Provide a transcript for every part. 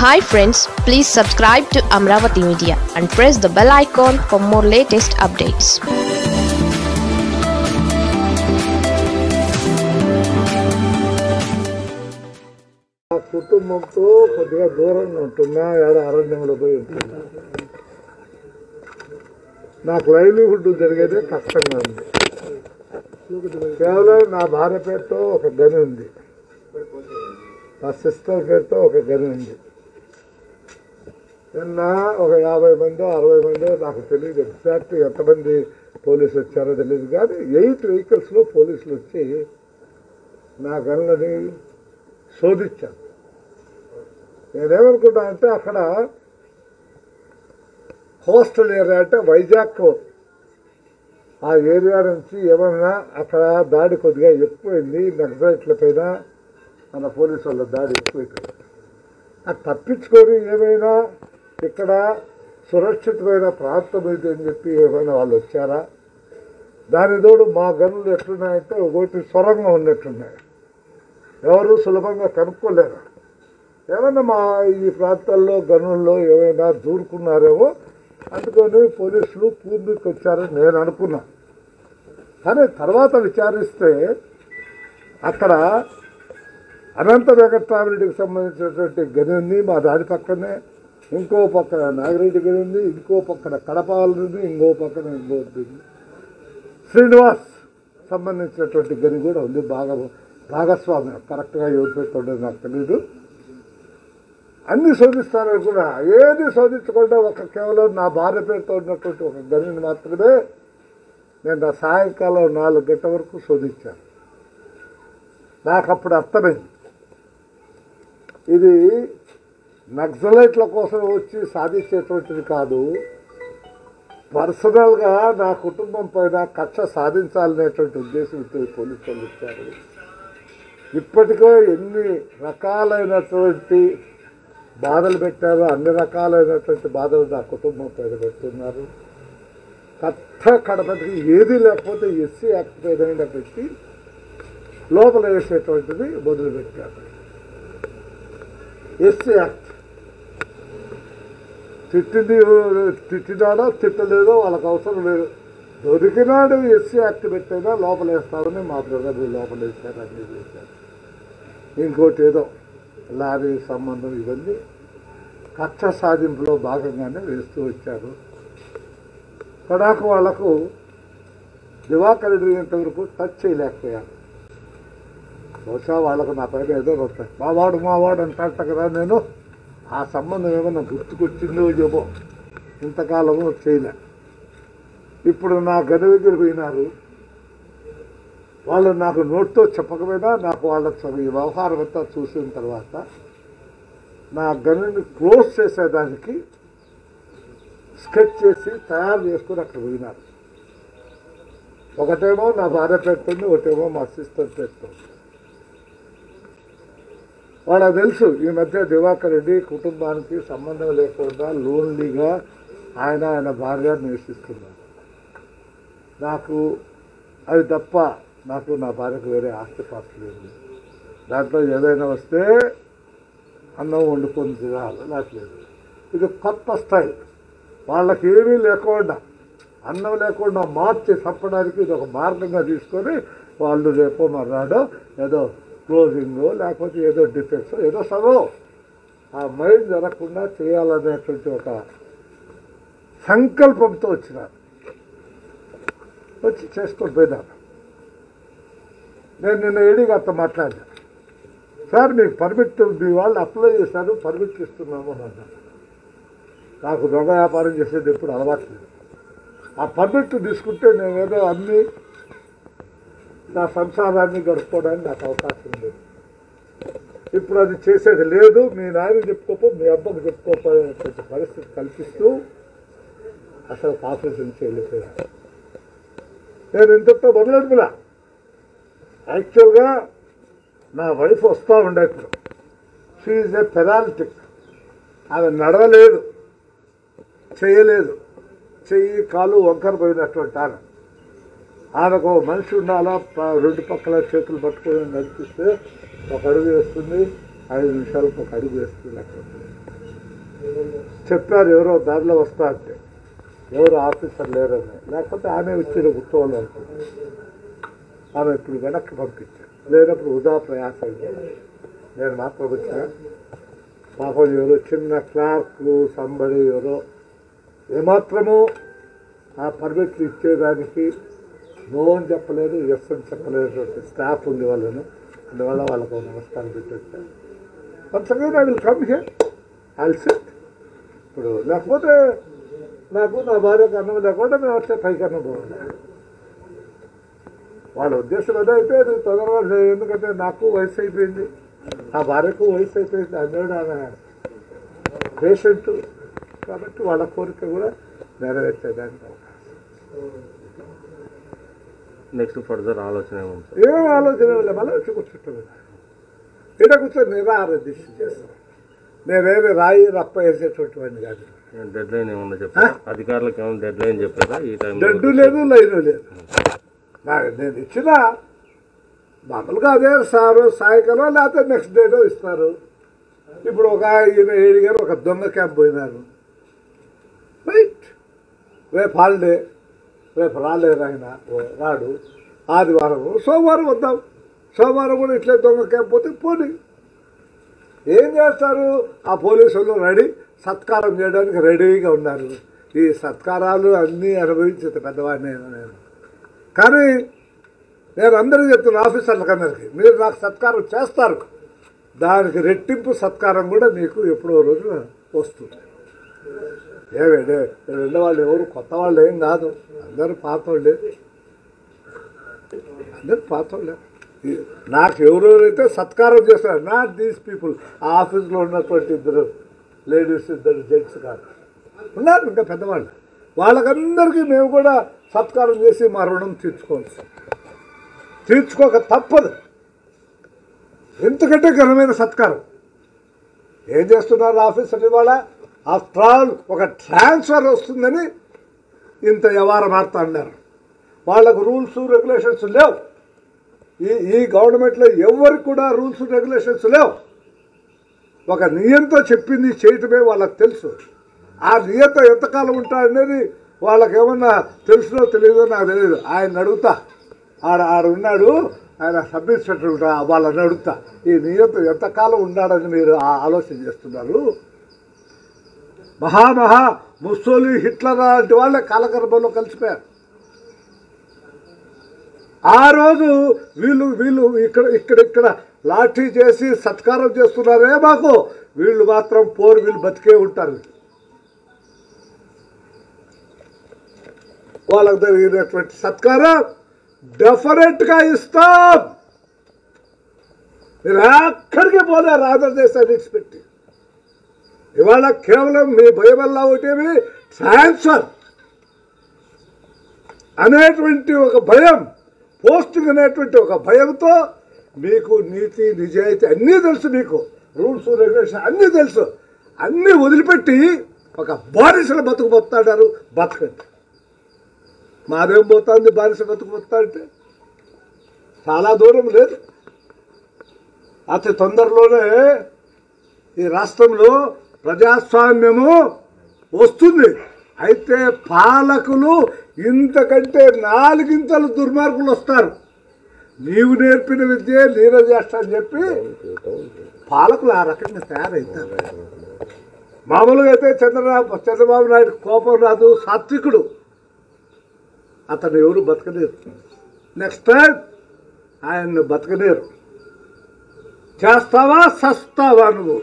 Hi friends please subscribe to Amaravati media and press the bell icon for more latest updates ఆ కుటుంబంతో కొద్దిగా దూరంగా ఉంటున్నా ఏడ అరణ్యంలో పోయి ఉంటున్నా నాకు లైవ్లీహుడ్ జరిగేదే కష్టంగా ఉంది కేవలం నా భార్య పేరుతో ఒక గని ఉంది నా సిస్టర్ పేరుతో ఒక గని ఉంది నిన్న ఒక యాభై మంది అరవై మంది నాకు తెలియదు ఎగ్జాక్ట్ ఎంతమంది పోలీసులు వచ్చారో తెలియదు కానీ ఎయిట్ వెహికల్స్లో పోలీసులు వచ్చి నా గనులని శోధించాను నేనేమనుకుంటా అంటే అక్కడ కోస్టల్ ఏరియా అంటే వైజాగ్ ఆ ఏరియా నుంచి ఏమన్నా అక్కడ దాడి కొద్దిగా ఎక్కువైంది నక్సలైట్ల పైన మన పోలీసు వాళ్ళ దాడి ఎక్కువైపోయింది అది తప్పించుకొని ఏమైనా ఇక్కడ సురక్షితమైన ప్రాంతం ఇది అని చెప్పి ఏమైనా వాళ్ళు వచ్చారా దాని తోడు మా గనులు ఎట్లున్నాయంటే ఒకటి సొరంగం ఉన్నట్టున్నాయి ఎవరు సులభంగా కనుక్కోలేరు ఏమన్నా మా ఈ ప్రాంతాల్లో గనుల్లో ఏమైనా దూరుకున్నారేమో అందుకని పోలీసులు పూర్తికి వచ్చారని నేను అనుకున్నా కానీ తర్వాత విచారిస్తే అక్కడ అనంత వెంకటరామరెడ్డికి సంబంధించినటువంటి గని ఉంది మా దాని పక్కనే ఇంకో పక్కన నాగిరెడ్డి గని ఉంది ఇంకో పక్కన కడపాలు ఉంది ఇంకో పక్కన ఇంకోటి ఉంది శ్రీనివాస్ సంబంధించినటువంటి గని కూడా ఉంది బాగా భాగస్వామ్యం కరెక్ట్గా ఎవరు పెట్టుండదు నాకు తెలీదు అన్ని శోధిస్తారని కూడా ఏది శోధించకుండా ఒక కేవలం నా భార్య పేరుతో ఉన్నటువంటి ఒక గనిని మాత్రమే నేను నా సాయంకాలం నాలుగు గంటల వరకు శోధించాను నాకు అప్పుడు అర్థమైంది ఇది నక్సలైట్ల కోసం వచ్చి సాధించేటువంటిది కాదు పర్సనల్గా నా కుటుంబం పైన కక్ష సాధించాలనేటువంటి ఉద్దేశంతో ఈ పోలీసు వాళ్ళు ఇచ్చారు ఇప్పటికో ఎన్ని రకాలైనటువంటి బాధలు పెట్టారో అన్ని రకాలైనటువంటి బాధలు నా కుటుంబం పైన పెడుతున్నారు కథ కడపటికి ఏది లేకపోతే ఎస్సీ యాక్ట్ పైన పెట్టి లోపల వేసేటువంటిది మొదలుపెట్టారు ఎస్సీ యాక్ట్ తిట్టింది తిట్టినాడో తిట్టలేదో వాళ్ళకి అవసరం లేదు దొరికినాడు ఎస్సీ యాక్ట్ పెట్టైనా లోపల వేస్తామని మా బ్రదర్ లోపల వేశారు అన్ని చేశారు ఇంకోటి ఏదో లారీ సంబంధం ఇవన్నీ కక్ష సాధింపులో భాగంగానే వేస్తూ వచ్చారు కడాకు వాళ్లకు దివాకర్ రెడ్డి ఇంతవరకు టచ్ చేయలేకపోయాను బహుశా వాళ్ళకు నా పైన ఏదో వస్తాయి మావాడు మావాడు అంటాట కదా నేను ఆ సంబంధం ఏమన్నా గుర్తుకొచ్చిందో ఏమో ఇంతకాలము చేయలే ఇప్పుడు నా గది దగ్గర పోయినారు వాళ్ళు నాకు నోట్తో చెప్పకపోయినా నాకు వాళ్ళ ఈ వ్యవహారం అంతా చూసిన తర్వాత నా గనిని క్లోజ్ చేసేదానికి స్కెచ్ చేసి తయారు చేసుకుని అక్కడ పోయినారు ఒకటేమో నా భార్య పెడుతుంది ఒకటేమో మా సిస్టర్ పెడుతుంది వాళ్ళకి తెలుసు ఈ మధ్య దివాకర్ రెడ్డి కుటుంబానికి సంబంధం లేకుండా లోన్లీగా ఆయన ఆయన భార్య నివసిస్తున్నారు నాకు అది తప్ప నాకు నా భార్యకు వేరే ఆస్తి పాస్తి లేదు దాంట్లో ఏదైనా వస్తే అన్నం వండుకొని తినాలి లేదు ఇది కొత్త స్టైల్ వాళ్ళకి ఏమీ లేకుండా అన్నం లేకుండా మార్చి చంపడానికి ఇది ఒక మార్గంగా తీసుకొని వాళ్ళు రేపో మర్నాడో ఏదో క్లోజింగ్ లేకపోతే ఏదో డిఫెక్ట్స్ ఏదో చదువు ఆ మైండ్ జరగకుండా చేయాలనేటువంటి ఒక సంకల్పంతో వచ్చినారు వచ్చి చేసుకొని పోయినారు నేను నిన్న ఏడీ గారితో మాట్లాడాను సార్ మీకు పర్మిట్ మీ వాళ్ళు అప్లై చేశారు పర్మిట్ ఇస్తున్నాము అని అన్నారు నాకు దొంగ వ్యాపారం చేసేది ఎప్పుడు అలవాట్లేదు ఆ పర్మిట్ తీసుకుంటే నేను ఏదో అన్ని నా సంసారాన్ని గడుపుకోవడానికి నాకు అవకాశం లేదు ఇప్పుడు అది చేసేది లేదు మీ నాయన చెప్పుకోపో మీ అబ్బకు చెప్పుకోపోయేటువంటి పరిస్థితి కల్పిస్తూ అసలు ఆపరేషన్ చేయలేకపోయాను నేను ఇంతతో మొదలెడుపులా యాక్చువల్గా నా వైఫ్ వస్తూ ఉండే ఇప్పుడు షీఈ్ ఏ పెరాలిటిక్ ఆమె నడవలేదు చేయలేదు చెయ్యి కాలు వంకర పోయినటువంటి ఆమె ఆమెకు ఓ మనిషి ఉండాలా ప- రెండు పక్కల చేతులు పట్టుకొని నడిపిస్తే ఒక అడుగు వేస్తుంది ఐదు నిమిషాలకు ఒక అడుగు వేస్తుంది అక్కడ చెప్పారు ఎవరో దారిలో వస్తా అంటే ఎవరు ఆఫీసర్ లేరని లేకపోతే ఆమె వచ్చి కూర్చోవాలి అనుకుంది ఆమె ఇప్పుడు వెనక్కి పంపించారు లేనప్పుడు వృధా ప్రయాస అయింది. నేను మాత్రం వచ్చా పాపం ఎవరో చిన్న క్లార్క్ సంబడి ఎవరో ఏమాత్రము ఆ పర్మిట్లు ఇచ్చేదానికి నో అని చెప్పలేదు ఎస్ అని చెప్పలేనటువంటి స్టాఫ్ ఉంది వాళ్ళను అందువల్ల వాళ్ళకు ఒక నమస్కారం పెట్టొచ్చాను అంతగా I will come here I sit ఇప్పుడు లేకపోతే నాకు నా భార్యకు అన్నం లేకుండా మేము వచ్చే పైకి అన్నం పోవాలి వాళ్ళ ఉద్దేశం ఏదైతే అది తొందరగా చేయి. ఎందుకంటే నాకు వయసు అయిపోయింది ఆ భార్యకు వయసు అయిపోయింది అన్నాడు ఆమె పేషెంట్ కాబట్టి వాళ్ళ కోరిక కూడా నెరవేర్చేదానికి అవకాశం నెక్స్ట్ ఫర్దర్ ఆలోచన ఏముంది సార్ ఏం ఆలోచన లేదు మళ్ళీ వచ్చి కూర్చుంటాం ఇక్కడ కూర్చొని నిరాహార దీక్ష చేస్తాం నేనేమి రాయి రప్ప వేసేటువంటి వాడిని కాదు డెడ్ లైన్ ఏమన్నా చెప్పారా అధికారులకు ఏమైనా డెడ్ లైన్ చెప్పారా ఈ టైంలో డడ్డు లేదు లైను లేదు నాకు నేను ఇచ్చిన మామూలుగా అదే సారు సాయంకాలం లేకపోతే నెక్స్ట్ డేలో ఇస్తారు ఇప్పుడు ఒక ఈయన ఏడు గారు ఒక దొంగ క్యాంప్ పోయినారు రైట్ రేపు హాలిడే రేపు రాలేరు ఆయన ఓ రాడు ఆదివారం సోమవారం వద్దాం సోమవారం కూడా ఇట్లే దొంగ క్యాంప్ పోతే పోనీ ఏం చేస్తారు ఆ పోలీసులు రెడీ సత్కారం చేయడానికి రెడీగా ఉన్నారు ఈ సత్కారాలు అన్నీ అనుభవించేది పెద్దవాడిని నేను నేను కానీ నేను అందరికీ చెప్తున్నా ఆఫీసర్లకు అందరికీ మీరు నాకు సత్కారం చేస్తారు దానికి రెట్టింపు సత్కారం కూడా మీకు ఎప్పుడో రోజు వస్తుంది ఏమేడే రెండో వాళ్ళు ఎవరు కొత్త వాళ్ళు ఏం కాదు అందరూ పాత వాళ్ళే అందరూ పాత వాళ్ళే ఈ- నాకు ఎవరెవరైతే సత్కారం చేస్తారు నాట్ దీస్ పీపుల్ ఆ ఆఫీస్లో ఉన్నటువంటి ఇద్దరు లేడీస్ ఇద్దరు జెంట్స్ కాదు ఉన్నారు ఇంకా పెద్దవాళ్ళు వాళ్ళకందరికీ మేము కూడా సత్కారం చేసి మా రుణం తీర్చుకోవచ్చు తీర్చుకోక తప్పదు ఎంతకంటే ఘనమైన సత్కారం ఏం చేస్తున్నారు ఆఫీసర్ ఇవాళ ఆఫ్టర్ ఆల్ ఒక ట్రాన్స్ఫర్ వస్తుందని ఇంత వ్యవహారం ఆడుతా అన్నారు వాళ్ళకు రూల్స్ రెగ్యులేషన్స్ లేవు ఈ ఈ గవర్నమెంట్లో ఎవరికి కూడా రూల్స్ రెగ్యులేషన్స్ లేవు ఒక నియంతో చెప్పింది చేయటమే వాళ్ళకి తెలుసు ఆ నియంత ఎంతకాలం ఉంటాడనేది వాళ్ళకి ఏమన్నా తెలుసునో తెలియదో నాకు తెలియదు ఆయన అడుగుతా ఆడ ఆడ ఉన్నాడు ఆయన సబ్ ఇన్స్పెక్టర్ ఉంటా వాళ్ళని అడుగుతా ఈ నియంత ఎంతకాలం ఉన్నాడని మీరు ఆ- ఆలోచన చేస్తున్నారు మహామహా ముస్సోలి హిట్లర్ లాంటి వాళ్ళే కాలగర్భంలో కలిసిపోయారు ఆ రోజు వీళ్ళు వీళ్ళు ఇక్కడ ఇక్కడ ఇక్కడ లాఠీ చేసి సత్కారం చేస్తున్నారే మాకు వీళ్ళు మాత్రం పోరు వీళ్ళు బతికే ఉంటారు వాళ్ళకు జరిగినటువంటి సత్కారం డెఫినెట్ గా ఇస్తాం మీరు ఎక్కడికి పోలేరు ఆంధ్రదేశాన్ని విడిచిపెట్టి ఇవాళ కేవలం మీ భయం వల్ల ఒకటేమి ట్రాన్స్ఫర్ అనేటువంటి ఒక భయం పోస్టింగ్ అనేటువంటి ఒక భయంతో మీకు నీతి నిజాయితీ అన్నీ తెలుసు మీకు రూల్స్ రెగ్యులేషన్ అన్నీ తెలుసు అన్నీ వదిలిపెట్టి ఒక బానిసలు బతుకు పోతాడారు బతకండి మాదేం పోతుంది బానిస బతుకు పోతా అంటే చాలా దూరం లేదు అతి తొందరలోనే ఈ రాష్ట్రంలో ప్రజాస్వామ్యము వస్తుంది అయితే పాలకులు ఇంతకంటే నాలుగింతలు దుర్మార్గులు వస్తారు నీవు నేర్పిన విద్య నీర చేస్తా అని చెప్పి పాలకులు ఆ రకంగా తయారవుతారు మామూలుగా అయితే చంద్రబాబు చంద్రబాబు నాయుడు కోపం రాదు సాత్వికుడు అతను ఎవరు బతకలేరు నెక్స్ట్ టైం ఆయన్ను బతకలేరు చేస్తావా సస్తావా నువ్వు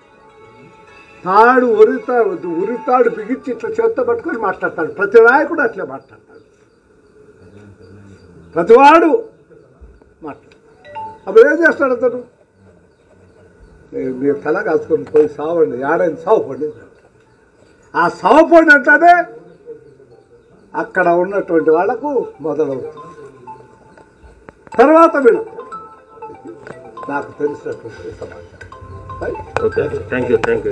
తాడు ఉరితా ఉరితాడు బిగించి ఇట్లా చేత్తో పట్టుకొని మాట్లాడతాడు ప్రతి నాయకుడు అట్లే మాట్లాడతాడు ప్రతివాడు మాట్లాడతాడు అప్పుడు ఏం చేస్తాడు అతను "మీరు- మీరు తల కాసుకొని పోయి సావండి ఆడైన సావుపండి ఆ సావుపండి అంటేనే అక్కడ ఉన్నటువంటి వాళ్లకు మొదలవుతుంది తర్వాత వీళ్ళు నాకు తెలిసినటువంటి సమాచారం right okay thank you thank you